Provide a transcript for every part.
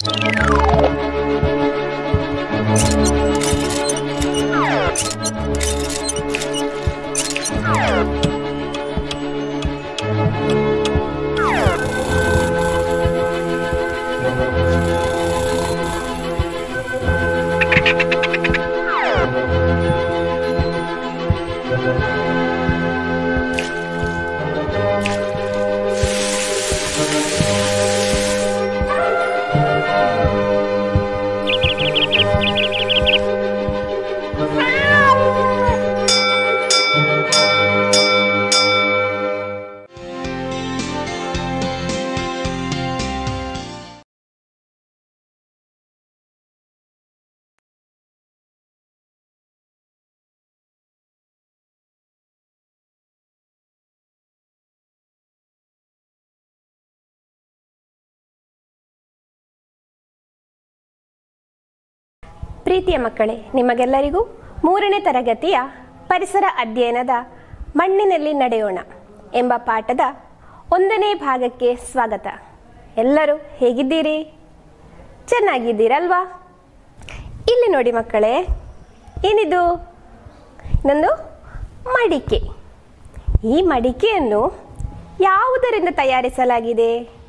ಪ್ರೀತಿಯ ಮಕ್ಕಳೇ ನಿಮಗೆಲ್ಲರಿಗೂ ಮೂರನೇ ತರಗತಿಯ ಪರಿಸರ ಅಧ್ಯಯನದ ಮಣ್ಣಿನಲ್ಲಿ ನಡೆಯೋಣ ಎಂಬ ಪಾಠದ ಒಂದನೇ ಭಾಗಕ್ಕೆ ಸ್ವಾಗತ ಎಲ್ಲರೂ ಹೇಗಿದ್ದೀರಿ ಚೆನ್ನಾಗಿದ್ದೀರಲ್ವಾ ಇಲ್ಲಿ ನೋಡಿ ಮಕ್ಕಳೇ ಏನಿದು ಇನ್ನೊಂದು ಮಡಿಕೆ ಈ ಮಡಿಕೆಯನ್ನು ಯಾವುದರಿಂದ ತಯಾರಿಸಲಾಗಿದೆ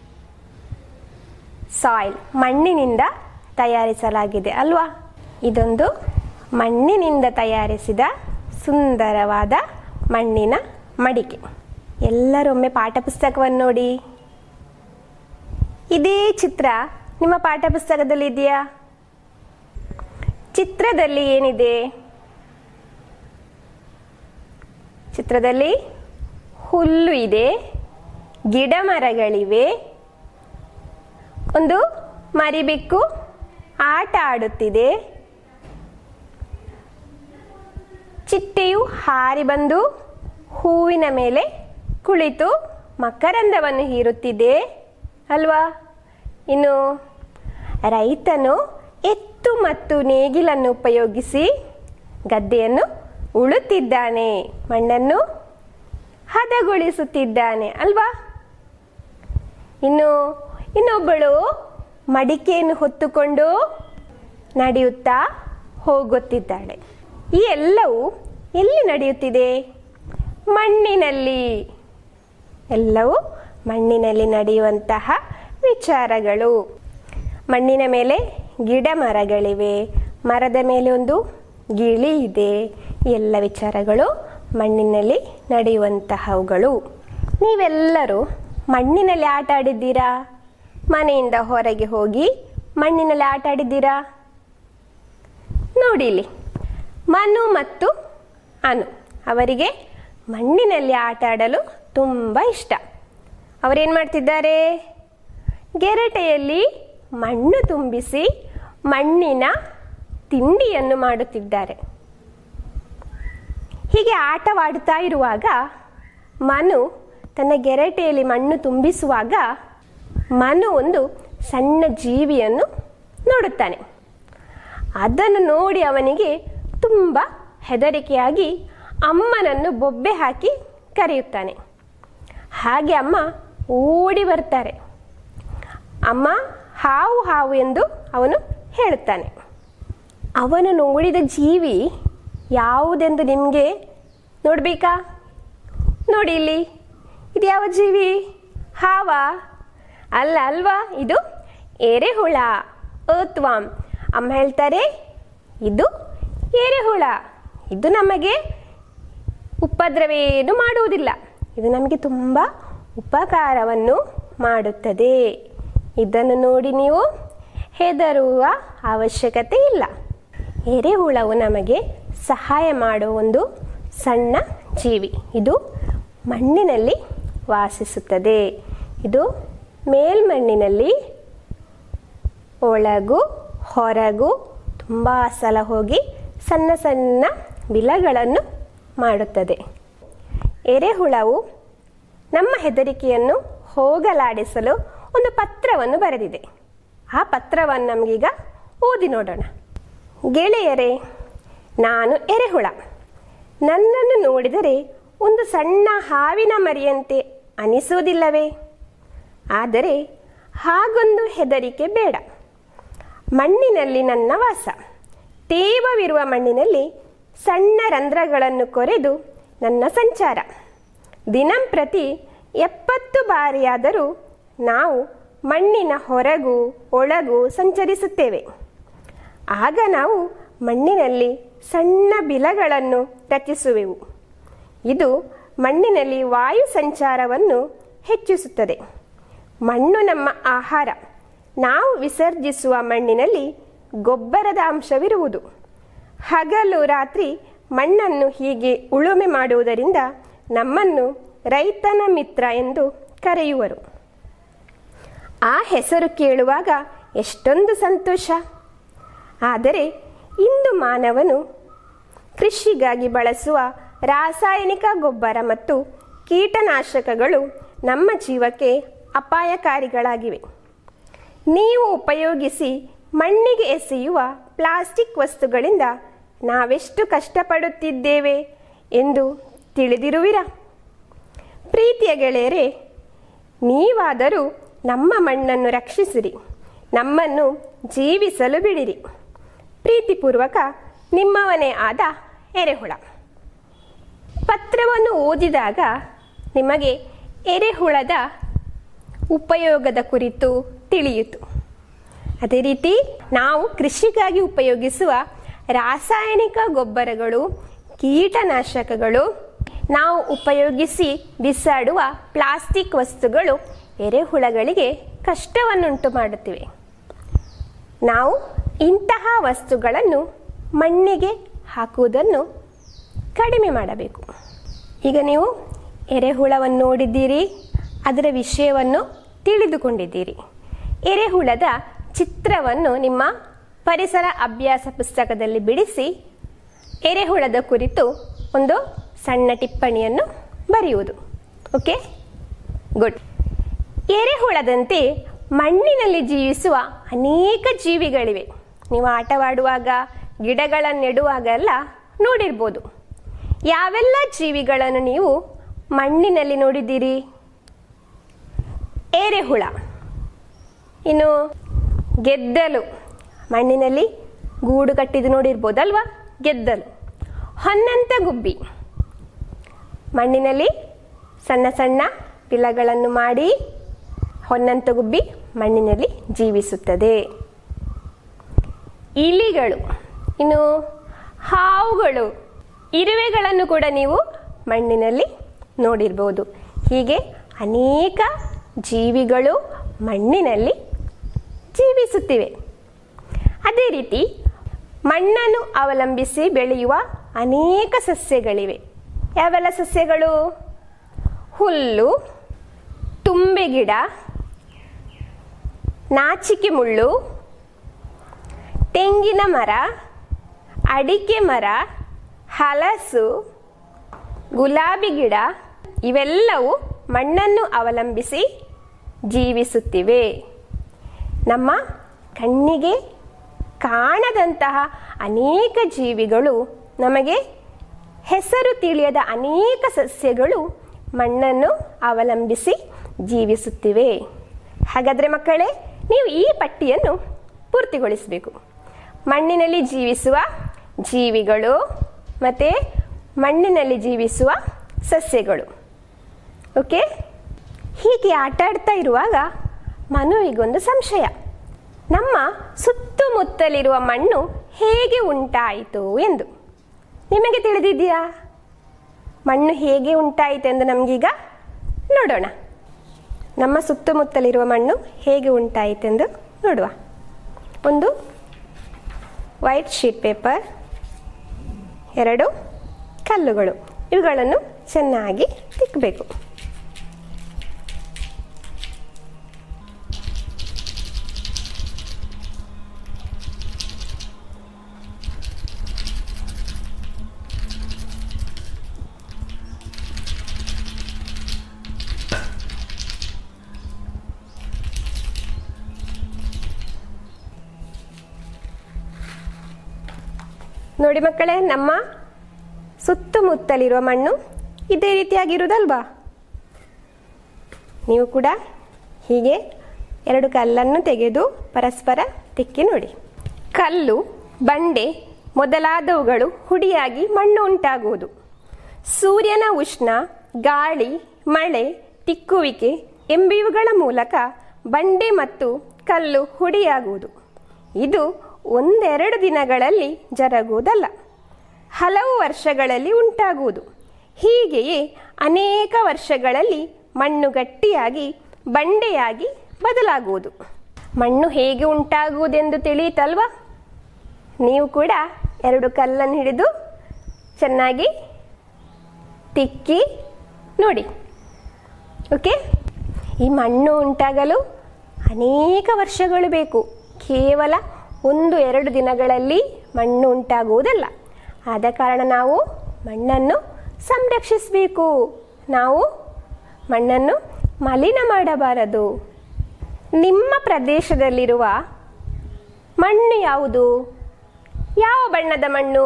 ಸಾಯಿಲ್ ಮಣ್ಣಿನಿಂದ ತಯಾರಿಸಲಾಗಿದೆ ಅಲ್ವಾ ಇದೊಂದು ಮಣ್ಣಿನಿಂದ ತಯಾರಿಸಿದ ಸುಂದರವಾದ ಮಣ್ಣಿನ ಮಡಿಕೆ ಎಲ್ಲರೊಮ್ಮೆ ಪಾಠ ಪುಸ್ತಕವನ್ನು ನೋಡಿ ಇದೇ ಚಿತ್ರ ನಿಮ್ಮ ಪಾಠ ಪುಸ್ತಕದಲ್ಲಿ ಇದೆಯಾ ಚಿತ್ರದಲ್ಲಿ ಏನಿದೆ ಚಿತ್ರದಲ್ಲಿ ಹುಲ್ಲು ಇದೆ ಗಿಡ ಮರಗಳಿವೆ ಒಂದು ಮರಿಬೆಕ್ಕು ಆಟ ಆಡುತ್ತಿದೆ ಚಿಟ್ಟೆಯು ಹಾರಿ ಬಂದು ಹೂವಿನ ಮೇಲೆ ಕುಳಿತು ಮಕರಂದವನ್ನು ಹೀರುತ್ತಿದೆ ಅಲ್ವಾ ಇನ್ನು ರೈತನು ಎತ್ತು ಮತ್ತು ನೇಗಿಲನ್ನು ಉಪಯೋಗಿಸಿ ಗದ್ದೆಯನ್ನು ಉಳುತ್ತಿದ್ದಾನೆ ಮಣ್ಣನ್ನು ಹದಗೊಳಿಸುತ್ತಿದ್ದಾನೆ ಅಲ್ವಾ ಇನ್ನು ಇನ್ನೊಬ್ಬಳು ಮಡಿಕೆಯನ್ನು ಹೊತ್ತುಕೊಂಡು ನಡೆಯುತ್ತಾ ಹೋಗುತ್ತಿದ್ದಾಳೆ ಈ ಎಲ್ಲವೂ ಎಲ್ಲಿ ನಡೆಯುತ್ತಿದೆ ಮಣ್ಣಿನಲ್ಲಿ ಎಲ್ಲವೂ ಮಣ್ಣಿನಲ್ಲಿ ನಡೆಯುವಂತಹ ವಿಚಾರಗಳು ಮಣ್ಣಿನ ಮೇಲೆ ಗಿಡ ಮರಗಳಿವೆ ಮರದ ಮೇಲೆ ಒಂದು ಗಿಳಿ ಇದೆ ಈ ಎಲ್ಲ ವಿಚಾರಗಳು ಮಣ್ಣಿನಲ್ಲಿ ನಡೆಯುವಂತಹವುಗಳು ನೀವೆಲ್ಲರೂ ಮಣ್ಣಿನಲ್ಲಿ ಆಟ ಆಡಿದ್ದೀರಾ ಮನೆಯಿಂದ ಹೊರಗೆ ಹೋಗಿ ಮಣ್ಣಿನಲ್ಲಿ ಆಟ ಆಡಿದ್ದೀರಾ ನೋಡಿ ಇಲ್ಲಿ ಮನು ಮತ್ತು ಅನು ಅವರಿಗೆ ಮಣ್ಣಿನಲ್ಲಿ ಆಟ ಆಡಲು ತುಂಬ ಇಷ್ಟ ಅವರೇನು ಮಾಡ್ತಿದ್ದಾರೆ ಗೆರಟೆಯಲ್ಲಿ ಮಣ್ಣು ತುಂಬಿಸಿ ಮಣ್ಣಿನ ತಿಂಡಿಯನ್ನು ಮಾಡುತ್ತಿದ್ದಾರೆ ಹೀಗೆ ಆಟವಾಡುತ್ತಾ ಇರುವಾಗ ಮನು ತನ್ನ ಗೆರಟೆಯಲ್ಲಿ ಮಣ್ಣು ತುಂಬಿಸುವಾಗ ಮನು ಒಂದು ಸಣ್ಣ ಜೀವಿಯನ್ನು ನೋಡುತ್ತಾನೆ ಅದನ್ನು ನೋಡಿ ಅವನಿಗೆ ತುಂಬ ಹೆದರಿಕೆಯಾಗಿ ಅಮ್ಮನನ್ನು ಬೊಬ್ಬೆ ಹಾಕಿ ಕರೆಯುತ್ತಾನೆ ಹಾಗೆ ಅಮ್ಮ ಓಡಿ ಬರ್ತಾರೆ ಅಮ್ಮ ಹಾವು ಹಾವು ಎಂದು ಅವನು ಹೇಳುತ್ತಾನೆ ಅವನು ನೋಡಿದ ಜೀವಿ ಯಾವುದೆಂದು ನಿಮಗೆ ನೋಡಬೇಕಾ ನೋಡಿ ಇಲ್ಲಿ ಇದು ಯಾವ ಜೀವಿ ಹಾವ ಅಲ್ಲ ಅಲ್ವಾ ಇದು ಎರೆಹುಳ ಅತ್ವಾಮ್ ಅಮ್ಮ ಹೇಳ್ತಾರೆ ಇದು ಎರೆಹುಳ ಇದು ನಮಗೆ ಉಪದ್ರವೇನು ಮಾಡುವುದಿಲ್ಲ ಇದು ನಮಗೆ ತುಂಬ ಉಪಕಾರವನ್ನು ಮಾಡುತ್ತದೆ ಇದನ್ನು ನೋಡಿ ನೀವು ಹೆದರುವ ಅವಶ್ಯಕತೆ ಇಲ್ಲ ಎರೆಹುಳವು ನಮಗೆ ಸಹಾಯ ಮಾಡುವ ಒಂದು ಸಣ್ಣ ಜೀವಿ ಇದು ಮಣ್ಣಿನಲ್ಲಿ ವಾಸಿಸುತ್ತದೆ ಇದು ಮೇಲ್ಮಣ್ಣಿನಲ್ಲಿ ಒಳಗು ಹೊರಗು ತುಂಬ ಸಲ ಹೋಗಿ ಸಣ್ಣ ಸಣ್ಣ ಬಿಲಗಳನ್ನು ಮಾಡುತ್ತದೆ ಎರೆಹುಳವು ನಮ್ಮ ಹೆದರಿಕೆಯನ್ನು ಹೋಗಲಾಡಿಸಲು ಒಂದು ಪತ್ರವನ್ನು ಬರೆದಿದೆ ಆ ಪತ್ರವನ್ನು ನಮಗೀಗ ಓದಿ ನೋಡೋಣ ಗೆಳೆಯರೇ ನಾನು ಎರೆಹುಳ ನನ್ನನ್ನು ನೋಡಿದರೆ ಒಂದು ಸಣ್ಣ ಹಾವಿನ ಮರಿಯಂತೆ ಅನಿಸುವುದಿಲ್ಲವೇ ಆದರೆ ಹಾಗೊಂದು ಹೆದರಿಕೆ ಬೇಡ ಮಣ್ಣಿನಲ್ಲಿ ನನ್ನ ವಾಸ ತೇವವಿರುವ ಮಣ್ಣಿನಲ್ಲಿ ಸಣ್ಣ ರಂಧ್ರಗಳನ್ನು ಕೊರೆದು ನನ್ನ ಸಂಚಾರ ದಿನಂಪ್ರತಿ ಎಪ್ಪತ್ತು ಬಾರಿಯಾದರೂ ನಾವು ಮಣ್ಣಿನ ಹೊರಗೂ ಒಳಗೂ ಸಂಚರಿಸುತ್ತೇವೆ ಆಗ ನಾವು ಮಣ್ಣಿನಲ್ಲಿ ಸಣ್ಣ ಬಿಲಗಳನ್ನು ರಚಿಸುವೆವು ಇದು ಮಣ್ಣಿನಲ್ಲಿ ವಾಯು ಸಂಚಾರವನ್ನು ಹೆಚ್ಚಿಸುತ್ತದೆ ಮಣ್ಣು ನಮ್ಮ ಆಹಾರ ನಾವು ವಿಸರ್ಜಿಸುವ ಮಣ್ಣಿನಲ್ಲಿ ಗೊಬ್ಬರದ ಅಂಶವಿರುವುದು ಹಗಲು ರಾತ್ರಿ ಮಣ್ಣನ್ನು ಹೀಗೆ ಉಳುಮೆ ಮಾಡುವುದರಿಂದ ನಮ್ಮನ್ನು ರೈತನ ಮಿತ್ರ ಎಂದು ಕರೆಯುವರು ಆ ಹೆಸರು ಕೇಳುವಾಗ ಎಷ್ಟೊಂದು ಸಂತೋಷ ಆದರೆ ಇಂದು ಮಾನವನು ಕೃಷಿಗಾಗಿ ಬಳಸುವ ರಾಸಾಯನಿಕ ಗೊಬ್ಬರ ಮತ್ತು ಕೀಟನಾಶಕಗಳು ನಮ್ಮ ಜೀವಕ್ಕೆ ಅಪಾಯಕಾರಿಗಳಾಗಿವೆ ನೀವು ಉಪಯೋಗಿಸಿ ಮಣ್ಣಿಗೆ ಎಸೆಯುವ ಪ್ಲಾಸ್ಟಿಕ್ ವಸ್ತುಗಳಿಂದ ನಾವೆಷ್ಟು ಕಷ್ಟಪಡುತ್ತಿದ್ದೇವೆ ಎಂದು ತಿಳಿದಿರುವಿರಾ ಪ್ರೀತಿಯ ಗೆಳೆಯರೇ ನೀವಾದರೂ ನಮ್ಮ ಮಣ್ಣನ್ನು ರಕ್ಷಿಸಿರಿ ನಮ್ಮನ್ನು ಜೀವಿಸಲು ಬಿಡಿರಿ ಪ್ರೀತಿಪೂರ್ವಕ ನಿಮ್ಮವನೇ ಆದ ಎರೆಹುಳ ಪತ್ರವನ್ನು ಓದಿದಾಗ ನಿಮಗೆ ಎರೆಹುಳದ ಉಪಯೋಗದ ಕುರಿತು ತಿಳಿಯಿತು ಅದೇ ರೀತಿ ನಾವು ಕೃಷಿಗಾಗಿ ಉಪಯೋಗಿಸುವ ರಾಸಾಯನಿಕ ಗೊಬ್ಬರಗಳು ಕೀಟನಾಶಕಗಳು ನಾವು ಉಪಯೋಗಿಸಿ ಬಿಸಾಡುವ ಪ್ಲಾಸ್ಟಿಕ್ ವಸ್ತುಗಳು ಎರೆಹುಳಗಳಿಗೆ ಕಷ್ಟವನ್ನುಂಟು ಮಾಡುತ್ತಿವೆ ನಾವು ಇಂತಹ ವಸ್ತುಗಳನ್ನು ಮಣ್ಣಿಗೆ ಹಾಕುವುದನ್ನು ಕಡಿಮೆ ಮಾಡಬೇಕು ಈಗ ನೀವು ಎರೆಹುಳವನ್ನು ನೋಡಿದ್ದೀರಿ ಅದರ ವಿಷಯವನ್ನು ತಿಳಿದುಕೊಂಡಿದ್ದೀರಿ ಎರೆಹುಳದ ಚಿತ್ರವನ್ನು ನಿಮ್ಮ ಪರಿಸರ ಅಭ್ಯಾಸ ಪುಸ್ತಕದಲ್ಲಿ ಬಿಡಿಸಿ ಎರೆಹುಳದ ಕುರಿತು ಒಂದು ಸಣ್ಣ ಟಿಪ್ಪಣಿಯನ್ನು ಬರೆಯುವುದು ಓಕೆ ಗುಡ್ ಎರೆಹುಳದಂತೆ ಮಣ್ಣಿನಲ್ಲಿ ಜೀವಿಸುವ ಅನೇಕ ಜೀವಿಗಳಿವೆ ನೀವು ಆಟವಾಡುವಾಗ ಗಿಡಗಳನ್ನು ನೆಡುವಾಗ ಎಲ್ಲ ನೋಡಿರ್ಬೋದು ಯಾವೆಲ್ಲ ಜೀವಿಗಳನ್ನು ನೀವು ಮಣ್ಣಿನಲ್ಲಿ ನೋಡಿದ್ದೀರಿ ಎರೆಹುಳ ಇನ್ನು ಗೆದ್ದಲು ಮಣ್ಣಿನಲ್ಲಿ ಗೂಡು ಕಟ್ಟಿದ್ದು ನೋಡಿರ್ಬೋದಲ್ವಾ ಗೆದ್ದಲು ಹೊನ್ನಂತ ಗುಬ್ಬಿ ಮಣ್ಣಿನಲ್ಲಿ ಸಣ್ಣ ಸಣ್ಣ ಪಿಲಗಳನ್ನು ಮಾಡಿ ಹೊನ್ನಂತ ಗುಬ್ಬಿ ಮಣ್ಣಿನಲ್ಲಿ ಜೀವಿಸುತ್ತದೆ ಇಲಿಗಳು ಇನ್ನು ಹಾವುಗಳು ಇರುವೆಗಳನ್ನು ಕೂಡ ನೀವು ಮಣ್ಣಿನಲ್ಲಿ ನೋಡಿರ್ಬೋದು ಹೀಗೆ ಅನೇಕ ಜೀವಿಗಳು ಮಣ್ಣಿನಲ್ಲಿ ಜೀವಿಸುತ್ತಿವೆ ಅದೇ ರೀತಿ ಮಣ್ಣನ್ನು ಅವಲಂಬಿಸಿ ಬೆಳೆಯುವ ಅನೇಕ ಸಸ್ಯಗಳಿವೆ ಯಾವೆಲ್ಲ ಸಸ್ಯಗಳು ಹುಲ್ಲು ತುಂಬೆ ಗಿಡ ನಾಚಿಕೆ ಮುಳ್ಳು ತೆಂಗಿನ ಮರ ಅಡಿಕೆ ಮರ ಹಲಸು ಗುಲಾಬಿ ಗಿಡ ಇವೆಲ್ಲವೂ ಮಣ್ಣನ್ನು ಅವಲಂಬಿಸಿ ಜೀವಿಸುತ್ತಿವೆ ನಮ್ಮ ಕಣ್ಣಿಗೆ ಕಾಣದಂತಹ ಅನೇಕ ಜೀವಿಗಳು ನಮಗೆ ಹೆಸರು ತಿಳಿಯದ ಅನೇಕ ಸಸ್ಯಗಳು ಮಣ್ಣನ್ನು ಅವಲಂಬಿಸಿ ಜೀವಿಸುತ್ತಿವೆ ಹಾಗಾದರೆ ಮಕ್ಕಳೇ ನೀವು ಈ ಪಟ್ಟಿಯನ್ನು ಪೂರ್ತಿಗೊಳಿಸಬೇಕು ಮಣ್ಣಿನಲ್ಲಿ ಜೀವಿಸುವ ಜೀವಿಗಳು ಮತ್ತು ಮಣ್ಣಿನಲ್ಲಿ ಜೀವಿಸುವ ಸಸ್ಯಗಳು ಓಕೆ ಹೀಗೆ ಆಟ ಆಡ್ತಾ ಇರುವಾಗ ಮನುವಿಗೊಂದು ಸಂಶಯ ನಮ್ಮ ಸುತ್ತಮುತ್ತಲಿರುವ ಮಣ್ಣು ಹೇಗೆ ಉಂಟಾಯಿತು ಎಂದು ನಿಮಗೆ ತಿಳಿದಿದೆಯಾ ಮಣ್ಣು ಹೇಗೆ ಉಂಟಾಯಿತೆಂದು ನಮಗೀಗ ನೋಡೋಣ ನಮ್ಮ ಸುತ್ತಮುತ್ತಲಿರುವ ಮಣ್ಣು ಹೇಗೆ ಉಂಟಾಯಿತೆಂದು ನೋಡುವ ಒಂದು ವೈಟ್ ಶೀಟ್ ಪೇಪರ್ ಎರಡು ಕಲ್ಲುಗಳು ಇವುಗಳನ್ನು ಚೆನ್ನಾಗಿ ತಿಕ್ಕಬೇಕು ನೋಡಿ ಮಕ್ಕಳೇ ನಮ್ಮ ಸುತ್ತಮುತ್ತಲಿರುವ ಮಣ್ಣು ಇದೇ ರೀತಿಯಾಗಿರುವುದಲ್ವಾ ನೀವು ಕೂಡ ಹೀಗೆ ಎರಡು ಕಲ್ಲನ್ನು ತೆಗೆದು ಪರಸ್ಪರ ತಿಕ್ಕಿ ನೋಡಿ ಕಲ್ಲು ಬಂಡೆ ಮೊದಲಾದವುಗಳು ಹುಡಿಯಾಗಿ ಮಣ್ಣು ಉಂಟಾಗುವುದು ಸೂರ್ಯನ ಉಷ್ಣ ಗಾಳಿ ಮಳೆ ತಿಕ್ಕುವಿಕೆ ಎಂಬಿವುಗಳ ಮೂಲಕ ಬಂಡೆ ಮತ್ತು ಕಲ್ಲು ಹುಡಿಯಾಗುವುದು ಇದು ಒಂದೆರಡು ದಿನಗಳಲ್ಲಿ ಜರುಗುವುದಲ್ಲ ಹಲವು ವರ್ಷಗಳಲ್ಲಿ ಉಂಟಾಗುವುದು ಹೀಗೆಯೇ ಅನೇಕ ವರ್ಷಗಳಲ್ಲಿ ಮಣ್ಣು ಗಟ್ಟಿಯಾಗಿ ಬಂಡೆಯಾಗಿ ಬದಲಾಗುವುದು ಮಣ್ಣು ಹೇಗೆ ಉಂಟಾಗುವುದೆಂದು ತಿಳಿಯಿತಲ್ವಾ ನೀವು ಕೂಡ ಎರಡು ಕಲ್ಲನ್ನು ಹಿಡಿದು ಚೆನ್ನಾಗಿ ತಿಕ್ಕಿ ನೋಡಿ ಓಕೆ ಈ ಮಣ್ಣು ಉಂಟಾಗಲು ಅನೇಕ ವರ್ಷಗಳು ಬೇಕು ಕೇವಲ ಒಂದು ಎರಡು ದಿನಗಳಲ್ಲಿ ಮಣ್ಣು ಉಂಟಾಗುವುದಲ್ಲ ಆದ ಕಾರಣ ನಾವು ಮಣ್ಣನ್ನು ಸಂರಕ್ಷಿಸಬೇಕು ನಾವು ಮಣ್ಣನ್ನು ಮಲಿನ ಮಾಡಬಾರದು ನಿಮ್ಮ ಪ್ರದೇಶದಲ್ಲಿರುವ ಮಣ್ಣು ಯಾವುದು ಯಾವ ಬಣ್ಣದ ಮಣ್ಣು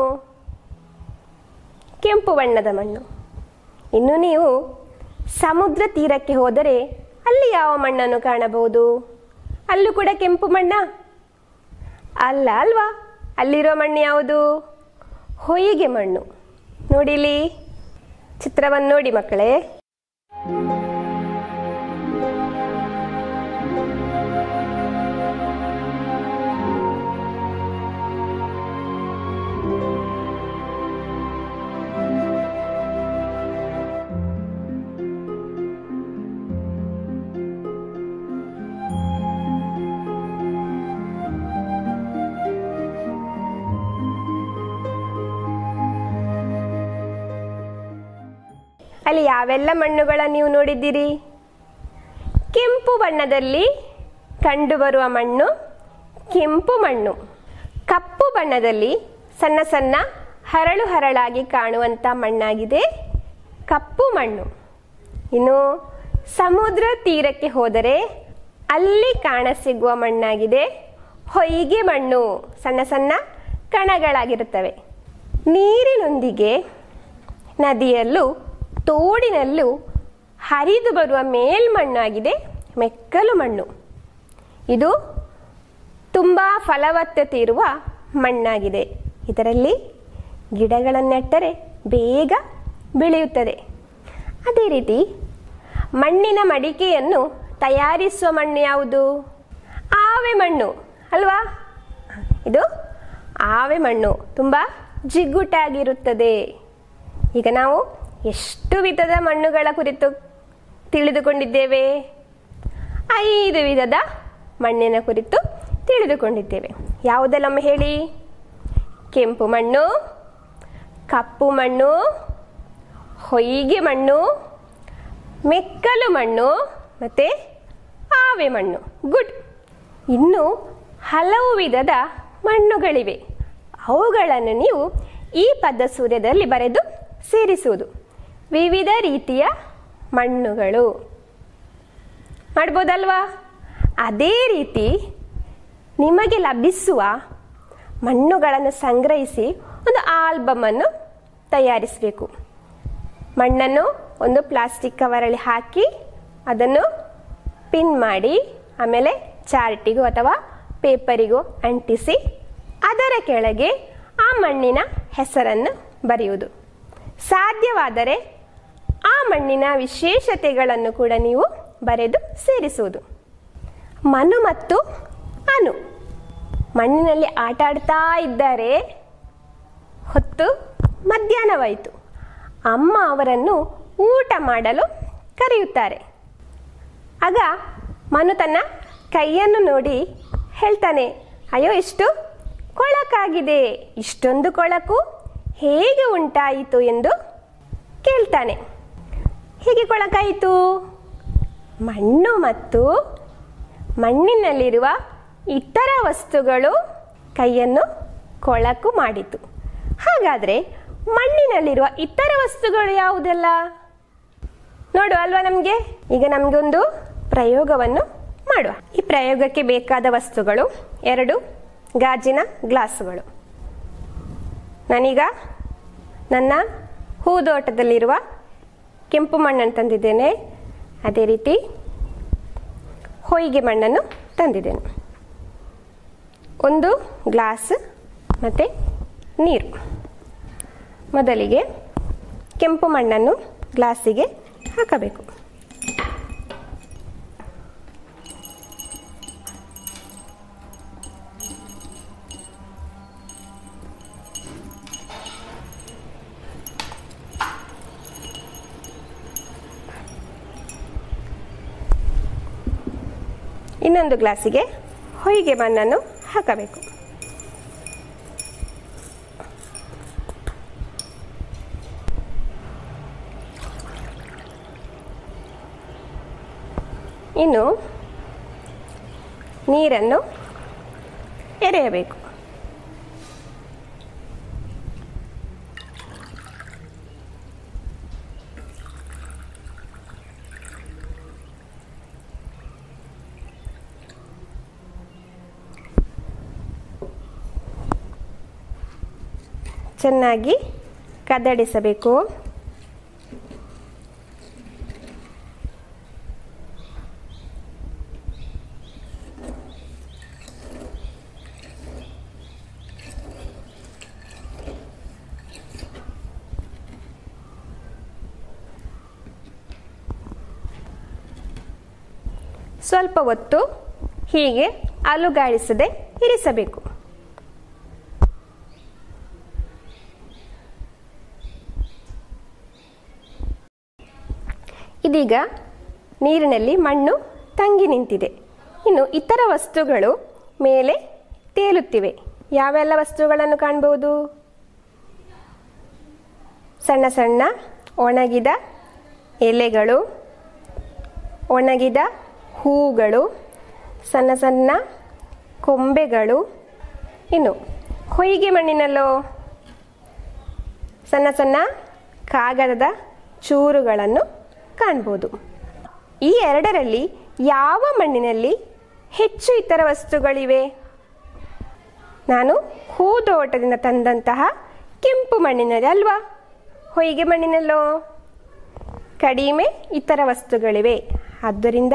ಕೆಂಪು ಬಣ್ಣದ ಮಣ್ಣು ಇನ್ನು ನೀವು ಸಮುದ್ರ ತೀರಕ್ಕೆ ಹೋದರೆ ಅಲ್ಲಿ ಯಾವ ಮಣ್ಣನ್ನು ಕಾಣಬಹುದು ಅಲ್ಲೂ ಕೂಡ ಕೆಂಪು ಮಣ್ಣ ಅಲ್ಲ ಅಲ್ವಾ ಅಲ್ಲಿರೋ ಮಣ್ಣು ಯಾವುದು ಹೊಯ್ಗೆ ಮಣ್ಣು ನೋಡಿಲಿ ಚಿತ್ರವನ್ನು ನೋಡಿ ಮಕ್ಕಳೇ ಅಲ್ಲಿ ಯಾವೆಲ್ಲ ಮಣ್ಣುಗಳ ನೀವು ನೋಡಿದ್ದೀರಿ ಕೆಂಪು ಬಣ್ಣದಲ್ಲಿ ಕಂಡುಬರುವ ಮಣ್ಣು ಕೆಂಪು ಮಣ್ಣು ಕಪ್ಪು ಬಣ್ಣದಲ್ಲಿ ಸಣ್ಣ ಸಣ್ಣ ಹರಳು ಹರಳಾಗಿ ಕಾಣುವಂಥ ಮಣ್ಣಾಗಿದೆ ಕಪ್ಪು ಮಣ್ಣು ಇನ್ನು ಸಮುದ್ರ ತೀರಕ್ಕೆ ಹೋದರೆ ಅಲ್ಲಿ ಕಾಣಸಿಗುವ ಮಣ್ಣಾಗಿದೆ ಹೊಯ್ಗೆ ಮಣ್ಣು ಸಣ್ಣ ಸಣ್ಣ ಕಣಗಳಾಗಿರುತ್ತವೆ ನೀರಿನೊಂದಿಗೆ ನದಿಯಲ್ಲೂ ತೋಡಿನಲ್ಲೂ ಹರಿದು ಬರುವ ಮೇಲ್ಮಣ್ಣಾಗಿದೆ ಮೆಕ್ಕಲು ಮಣ್ಣು ಇದು ತುಂಬ ಫಲವತ್ತತೆ ಇರುವ ಮಣ್ಣಾಗಿದೆ ಇದರಲ್ಲಿ ಗಿಡಗಳನ್ನು ನೆಟ್ಟರೆ ಬೇಗ ಬೆಳೆಯುತ್ತದೆ ಅದೇ ರೀತಿ ಮಣ್ಣಿನ ಮಡಿಕೆಯನ್ನು ತಯಾರಿಸುವ ಮಣ್ಣು ಯಾವುದು ಆವೆ ಮಣ್ಣು ಅಲ್ವಾ ಇದು ಆವೆ ಮಣ್ಣು ತುಂಬ ಜಿಗುಟಾಗಿರುತ್ತದೆ ಈಗ ನಾವು ಎಷ್ಟು ವಿಧದ ಮಣ್ಣುಗಳ ಕುರಿತು ತಿಳಿದುಕೊಂಡಿದ್ದೇವೆ ಐದು ವಿಧದ ಮಣ್ಣಿನ ಕುರಿತು ತಿಳಿದುಕೊಂಡಿದ್ದೇವೆ ಯಾವುದೆಲ್ಲೊಮ್ಮೆ ಹೇಳಿ ಕೆಂಪು ಮಣ್ಣು ಕಪ್ಪು ಮಣ್ಣು ಹೊಯ್ಗೆ ಮಣ್ಣು ಮೆಕ್ಕಲು ಮಣ್ಣು ಮತ್ತು ಆವೆ ಮಣ್ಣು ಗುಡ್ ಇನ್ನು ಹಲವು ವಿಧದ ಮಣ್ಣುಗಳಿವೆ ಅವುಗಳನ್ನು ನೀವು ಈ ಪದ ಸೂರ್ಯದಲ್ಲಿ ಬರೆದು ಸೇರಿಸುವುದು ವಿವಿಧ ರೀತಿಯ ಮಣ್ಣುಗಳು ಮಾಡ್ಬೋದಲ್ವಾ ಅದೇ ರೀತಿ ನಿಮಗೆ ಲಭಿಸುವ ಮಣ್ಣುಗಳನ್ನು ಸಂಗ್ರಹಿಸಿ ಒಂದು ಆಲ್ಬಮನ್ನು ತಯಾರಿಸಬೇಕು ಮಣ್ಣನ್ನು ಒಂದು ಪ್ಲಾಸ್ಟಿಕ್ ಕವರಲ್ಲಿ ಹಾಕಿ ಅದನ್ನು ಪಿನ್ ಮಾಡಿ ಆಮೇಲೆ ಚಾರ್ಟಿಗೂ ಅಥವಾ ಪೇಪರಿಗೂ ಅಂಟಿಸಿ ಅದರ ಕೆಳಗೆ ಆ ಮಣ್ಣಿನ ಹೆಸರನ್ನು ಬರೆಯುವುದು ಸಾಧ್ಯವಾದರೆ ಆ ಮಣ್ಣಿನ ವಿಶೇಷತೆಗಳನ್ನು ಕೂಡ ನೀವು ಬರೆದು ಸೇರಿಸುವುದು ಮನು ಮತ್ತು ಅನು ಮಣ್ಣಿನಲ್ಲಿ ಆಟ ಆಡ್ತಾ ಇದ್ದಾರೆ ಹೊತ್ತು ಮಧ್ಯಾಹ್ನವಾಯಿತು ಅಮ್ಮ ಅವರನ್ನು ಊಟ ಮಾಡಲು ಕರೆಯುತ್ತಾರೆ ಆಗ ಮನು ತನ್ನ ಕೈಯನ್ನು ನೋಡಿ ಹೇಳ್ತಾನೆ ಅಯ್ಯೋ ಇಷ್ಟು ಕೊಳಕಾಗಿದೆ ಇಷ್ಟೊಂದು ಕೊಳಕು ಹೇಗೆ ಉಂಟಾಯಿತು ಎಂದು ಕೇಳ್ತಾನೆ ಹೇಗೆ ಕೊಳಕಾಯಿತು ಮಣ್ಣು ಮತ್ತು ಮಣ್ಣಿನಲ್ಲಿರುವ ಇತರ ವಸ್ತುಗಳು ಕೈಯನ್ನು ಕೊಳಕು ಮಾಡಿತು ಹಾಗಾದರೆ ಮಣ್ಣಿನಲ್ಲಿರುವ ಇತರ ವಸ್ತುಗಳು ಯಾವುದೆಲ್ಲ ನೋಡು ಅಲ್ವಾ ನಮಗೆ ಈಗ ನಮಗೊಂದು ಪ್ರಯೋಗವನ್ನು ಮಾಡುವ ಈ ಪ್ರಯೋಗಕ್ಕೆ ಬೇಕಾದ ವಸ್ತುಗಳು ಎರಡು ಗಾಜಿನ ಗ್ಲಾಸುಗಳು ನಾನೀಗ ನನ್ನ ಹೂದೋಟದಲ್ಲಿರುವ ಕೆಂಪು ಮಣ್ಣನ್ನು ತಂದಿದ್ದೇನೆ ಅದೇ ರೀತಿ ಹೊಯ್ಗೆ ಮಣ್ಣನ್ನು ತಂದಿದ್ದೇನೆ ಒಂದು ಗ್ಲಾಸ್ ಮತ್ತು ನೀರು ಮೊದಲಿಗೆ ಕೆಂಪು ಮಣ್ಣನ್ನು ಗ್ಲಾಸಿಗೆ ಹಾಕಬೇಕು ಇನ್ನೊಂದು ಗ್ಲಾಸಿಗೆ ಹೊಯ್ಗೆ ಮಣ್ಣನ್ನು ಹಾಕಬೇಕು ಇನ್ನು ನೀರನ್ನು ಎರೆಯಬೇಕು ಚೆನ್ನಾಗಿ ಕದಡಿಸಬೇಕು ಸ್ವಲ್ಪ ಹೊತ್ತು ಹೀಗೆ ಅಲುಗಾಡಿಸದೆ ಇರಿಸಬೇಕು ಇದೀಗ ನೀರಿನಲ್ಲಿ ಮಣ್ಣು ತಂಗಿ ನಿಂತಿದೆ ಇನ್ನು ಇತರ ವಸ್ತುಗಳು ಮೇಲೆ ತೇಲುತ್ತಿವೆ ಯಾವೆಲ್ಲ ವಸ್ತುಗಳನ್ನು ಕಾಣಬಹುದು ಸಣ್ಣ ಸಣ್ಣ ಒಣಗಿದ ಎಲೆಗಳು ಒಣಗಿದ ಹೂಗಳು ಸಣ್ಣ ಸಣ್ಣ ಕೊಂಬೆಗಳು ಇನ್ನು ಹೊಯ್ಗೆ ಮಣ್ಣಿನಲ್ಲೋ ಸಣ್ಣ ಸಣ್ಣ ಕಾಗದದ ಚೂರುಗಳನ್ನು ಕಾಣ್ಬೋದು ಈ ಎರಡರಲ್ಲಿ ಯಾವ ಮಣ್ಣಿನಲ್ಲಿ ಹೆಚ್ಚು ಇತರ ವಸ್ತುಗಳಿವೆ ನಾನು ಹೂದೋಟದಿಂದ ತಂದಂತಹ ಕೆಂಪು ಮಣ್ಣಿನಲ್ಲಿ ಅಲ್ವಾ ಹೊಯ್ಗೆ ಮಣ್ಣಿನಲ್ಲೋ ಕಡಿಮೆ ಇತರ ವಸ್ತುಗಳಿವೆ ಆದ್ದರಿಂದ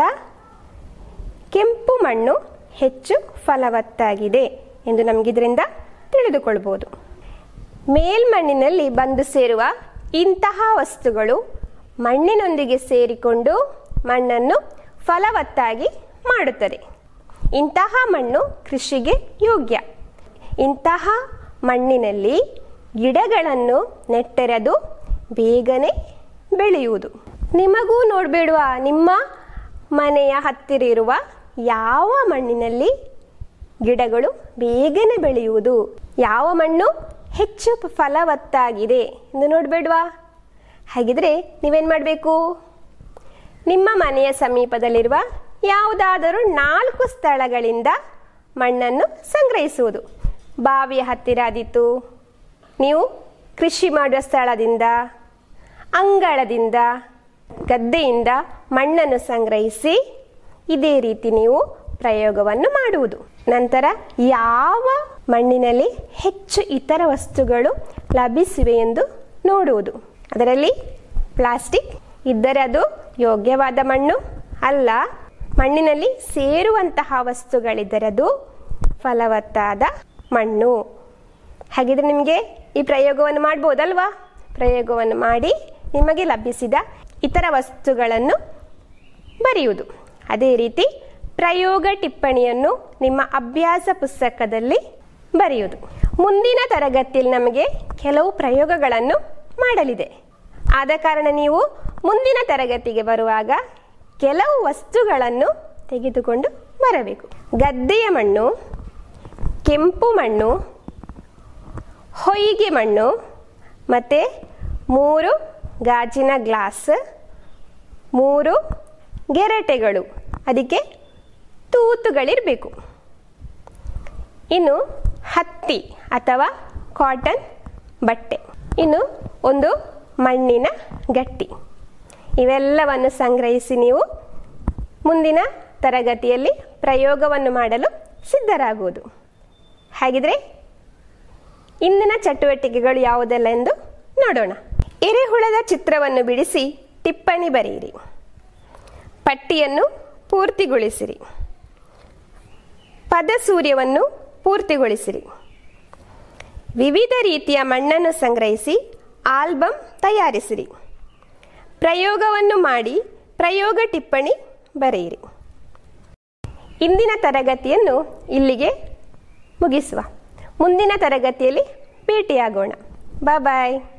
ಕೆಂಪು ಮಣ್ಣು ಹೆಚ್ಚು ಫಲವತ್ತಾಗಿದೆ ಎಂದು ನಮಗಿದರಿಂದ ತಿಳಿದುಕೊಳ್ಬೋದು ಮೇಲ್ಮಣ್ಣಿನಲ್ಲಿ ಬಂದು ಸೇರುವ ಇಂತಹ ವಸ್ತುಗಳು ಮಣ್ಣಿನೊಂದಿಗೆ ಸೇರಿಕೊಂಡು ಮಣ್ಣನ್ನು ಫಲವತ್ತಾಗಿ ಮಾಡುತ್ತದೆ ಇಂತಹ ಮಣ್ಣು ಕೃಷಿಗೆ ಯೋಗ್ಯ ಇಂತಹ ಮಣ್ಣಿನಲ್ಲಿ ಗಿಡಗಳನ್ನು ನೆಟ್ಟರೆದು ಬೇಗನೆ ಬೆಳೆಯುವುದು ನಿಮಗೂ ನೋಡಬೇಡುವ ನಿಮ್ಮ ಮನೆಯ ಹತ್ತಿರ ಇರುವ ಯಾವ ಮಣ್ಣಿನಲ್ಲಿ ಗಿಡಗಳು ಬೇಗನೆ ಬೆಳೆಯುವುದು ಯಾವ ಮಣ್ಣು ಹೆಚ್ಚು ಫಲವತ್ತಾಗಿದೆ ಎಂದು ನೋಡಬೇಡ್ವಾ ಹಾಗಿದ್ರೆ ನೀವೇನು ಮಾಡಬೇಕು ನಿಮ್ಮ ಮನೆಯ ಸಮೀಪದಲ್ಲಿರುವ ಯಾವುದಾದರೂ ನಾಲ್ಕು ಸ್ಥಳಗಳಿಂದ ಮಣ್ಣನ್ನು ಸಂಗ್ರಹಿಸುವುದು ಬಾವಿಯ ಹತ್ತಿರ ಆದೀತು ನೀವು ಕೃಷಿ ಮಾಡುವ ಸ್ಥಳದಿಂದ ಅಂಗಳದಿಂದ ಗದ್ದೆಯಿಂದ ಮಣ್ಣನ್ನು ಸಂಗ್ರಹಿಸಿ ಇದೇ ರೀತಿ ನೀವು ಪ್ರಯೋಗವನ್ನು ಮಾಡುವುದು ನಂತರ ಯಾವ ಮಣ್ಣಿನಲ್ಲಿ ಹೆಚ್ಚು ಇತರ ವಸ್ತುಗಳು ಲಭಿಸಿವೆ ಎಂದು ನೋಡುವುದು ಅದರಲ್ಲಿ ಪ್ಲಾಸ್ಟಿಕ್ ಇದ್ದರೆ ಅದು ಯೋಗ್ಯವಾದ ಮಣ್ಣು ಅಲ್ಲ ಮಣ್ಣಿನಲ್ಲಿ ಸೇರುವಂತಹ ವಸ್ತುಗಳಿದ್ದರೆ ಅದು ಫಲವತ್ತಾದ ಮಣ್ಣು ಹಾಗಿದ್ರೆ ನಿಮಗೆ ಈ ಪ್ರಯೋಗವನ್ನು ಮಾಡ್ಬೋದಲ್ವಾ ಪ್ರಯೋಗವನ್ನು ಮಾಡಿ ನಿಮಗೆ ಲಭಿಸಿದ ಇತರ ವಸ್ತುಗಳನ್ನು ಬರೆಯುವುದು ಅದೇ ರೀತಿ ಪ್ರಯೋಗ ಟಿಪ್ಪಣಿಯನ್ನು ನಿಮ್ಮ ಅಭ್ಯಾಸ ಪುಸ್ತಕದಲ್ಲಿ ಬರೆಯುವುದು ಮುಂದಿನ ತರಗತಿಯಲ್ಲಿ ನಮಗೆ ಕೆಲವು ಪ್ರಯೋಗಗಳನ್ನು ಮಾಡಲಿದೆ ಆದ ಕಾರಣ ನೀವು ಮುಂದಿನ ತರಗತಿಗೆ ಬರುವಾಗ ಕೆಲವು ವಸ್ತುಗಳನ್ನು ತೆಗೆದುಕೊಂಡು ಬರಬೇಕು ಗದ್ದೆಯ ಮಣ್ಣು ಕೆಂಪು ಮಣ್ಣು ಹೊಯ್ಗೆ ಮಣ್ಣು ಮತ್ತು ಮೂರು ಗಾಜಿನ ಗ್ಲಾಸ್ ಮೂರು ಗೆರಟೆಗಳು ಅದಕ್ಕೆ ತೂತುಗಳಿರಬೇಕು ಇನ್ನು ಹತ್ತಿ ಅಥವಾ ಕಾಟನ್ ಬಟ್ಟೆ ಇನ್ನು ಒಂದು ಮಣ್ಣಿನ ಗಟ್ಟಿ ಇವೆಲ್ಲವನ್ನು ಸಂಗ್ರಹಿಸಿ ನೀವು ಮುಂದಿನ ತರಗತಿಯಲ್ಲಿ ಪ್ರಯೋಗವನ್ನು ಮಾಡಲು ಸಿದ್ಧರಾಗುವುದು ಹಾಗಿದ್ರೆ ಇಂದಿನ ಚಟುವಟಿಕೆಗಳು ಯಾವುದೆಲ್ಲ ಎಂದು ನೋಡೋಣ ಎರೆಹುಳದ ಚಿತ್ರವನ್ನು ಬಿಡಿಸಿ ಟಿಪ್ಪಣಿ ಬರೆಯಿರಿ ಪಟ್ಟಿಯನ್ನು ಪೂರ್ತಿಗೊಳಿಸಿರಿ ಪದ ಸೂರ್ಯವನ್ನು ಪೂರ್ತಿಗೊಳಿಸಿರಿ ವಿವಿಧ ರೀತಿಯ ಮಣ್ಣನ್ನು ಸಂಗ್ರಹಿಸಿ ಆಲ್ಬಮ್ ತಯಾರಿಸಿರಿ ಪ್ರಯೋಗವನ್ನು ಮಾಡಿ ಪ್ರಯೋಗ ಟಿಪ್ಪಣಿ ಬರೆಯಿರಿ ಇಂದಿನ ತರಗತಿಯನ್ನು ಇಲ್ಲಿಗೆ ಮುಗಿಸುವ ಮುಂದಿನ ತರಗತಿಯಲ್ಲಿ ಭೇಟಿಯಾಗೋಣ ಬಾಯ್